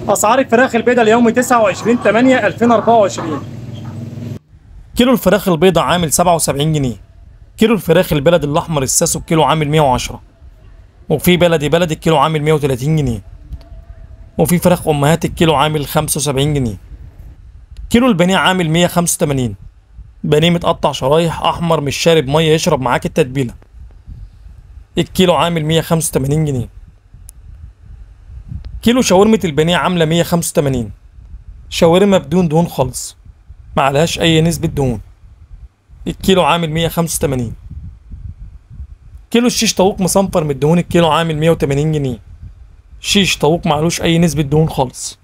اسعار الفراخ البيضاء اليوم 29 8 2024 كيلو الفراخ البيضاء عامل 77 جنيه كيلو الفراخ البلد الاحمر الساسو الكيلو عامل 110 وفي بلدي بلدي الكيلو عامل 130 جنيه وفي فراخ امهات الكيلو عامل 75 جنيه كيلو البانيه عامل 185 بانيه متقطع شرايح احمر مش شارب ميه يشرب معاك التتبيله الكيلو عامل 185 جنيه كيلو شاورمة البانيه عاملة 185 شاورما بدون دهون خالص معلهاش أي نسبة دهون الكيلو عامل 185 كيلو الشيش طاووق مصنفر من الدهون الكيلو عامل 180 جنيه شيش طاووق معلوش أي نسبة دهون خالص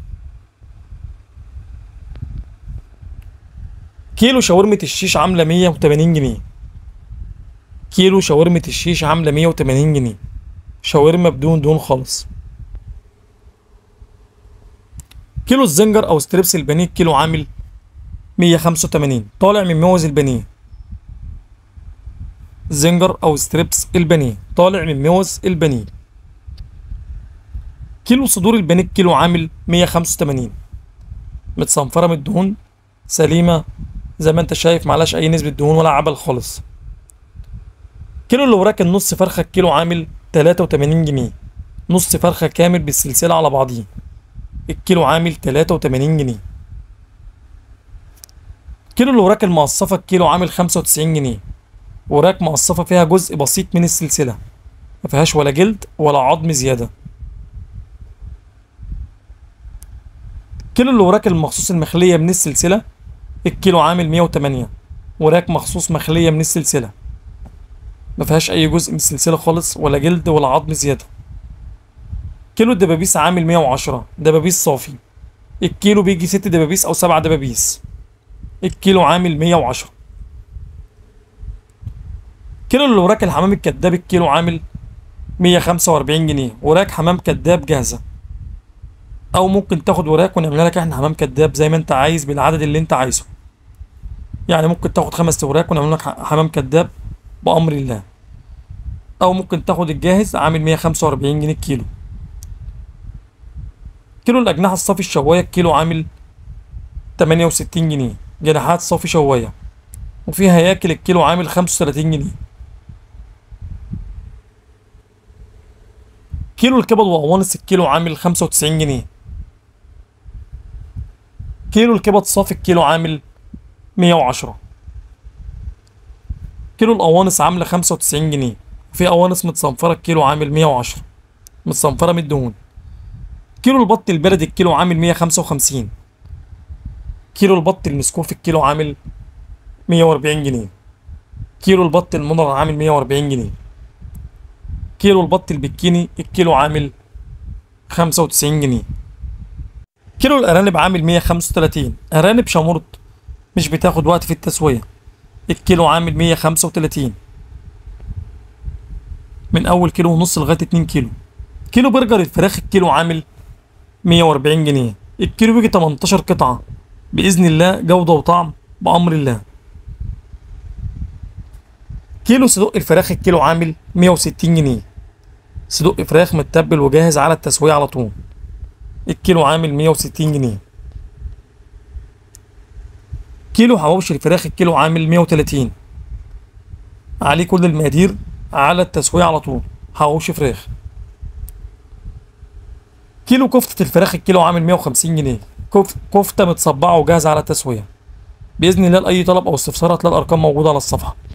كيلو شاورمة الشيش عاملة 180 جنيه كيلو شاورمة الشيش عاملة 180 جنيه شاورما بدون دهون خالص كيلو الزنجر او ستريبس البانيه كيلو عامل 185 طالع من موز البانيه زنجر او ستريبس البانيه طالع من موز البانيه كيلو صدور البانيه كيلو عامل 185 متصنفره من الدهون سليمه زي ما انت شايف معلاش اي نسبه دهون ولا عبل خالص كيلو اللي وراك النص فرخه كيلو عامل 83 جنيه نص فرخه كامل بالسلسله على بعضيه الكيلو عامل 83 جنيه كيلو اللي وراك المقصفة الكيلو عامل 95 جنيه وراك مقصفة فيها جزء بسيط من السلسلة ما فيهاش ولا جلد ولا عظم زيادة كيلو اللي وراك المخصوص المخلية من السلسلة الكيلو عامل 108 وراك مخصوص مخلية من السلسلة ما فيهاش أي جزء من السلسلة خالص ولا جلد ولا عظم زيادة كيلو الدبابيس عامل 110 دبابيس صافي الكيلو بيجي ست دبابيس او سبع دبابيس الكيلو عامل 110 كيلو اللي وراك الحمام الكداب الكيلو عامل 145 جنيه وراك حمام كداب جاهزة او ممكن تاخد وراك ونعمل لك احنا حمام كداب زي ما انت عايز بالعدد اللي انت عايزه يعني ممكن تاخد خمس وراك ونعمل لك حمام كداب بامر الله او ممكن تاخد الجاهز عامل 145 جنيه الكيلو كيلو الأجنحة الصافي الشواية الكيلو عامل 68 جنيه جناحات صافي شواية وفي هياكل الكيلو عامل 35 جنيه كيلو الكبد وقوانص الكيلو عامل 95 جنيه كيلو الكبد صافي الكيلو عامل 110 كيلو القوانص عاملة 95 جنيه وفي قوانص متصنفرة الكيلو عامل 110 متصنفرة من الدهون كيلو البط البلدي الكيلو عامل 155 كيلو البط المسكوف الكيلو عامل 140 جنيه كيلو البط المنر عامل 140 جنيه كيلو البط البكيني الكيلو عامل 95 جنيه كيلو الأرانب عامل 135 أرانب شمرط مش بتاخد وقت في التسوية الكيلو عامل 135 من أول كيلو ونص لغاية 2 كيلو كيلو برجر الفراخ الكيلو عامل 140 جنيه الكيلو بيجي 18 قطعة بإذن الله جودة وطعم بأمر الله كيلو صدق الفراخ الكيلو عامل 160 جنيه صدق فراخ متبل وجاهز على التسوية على طول الكيلو عامل 160 جنيه كيلو حواوشي الفراخ الكيلو عامل 130 عليه كل المقادير على التسوية على طول حواوشي فراخ كيلو كفتة الفراخ الكيلو عامل 150 جنيه كف... كفتة متصبعة وجاهزة على التسوية بإذن الله لأي طلب أو استفسار هتلاقي الأرقام موجودة على الصفحة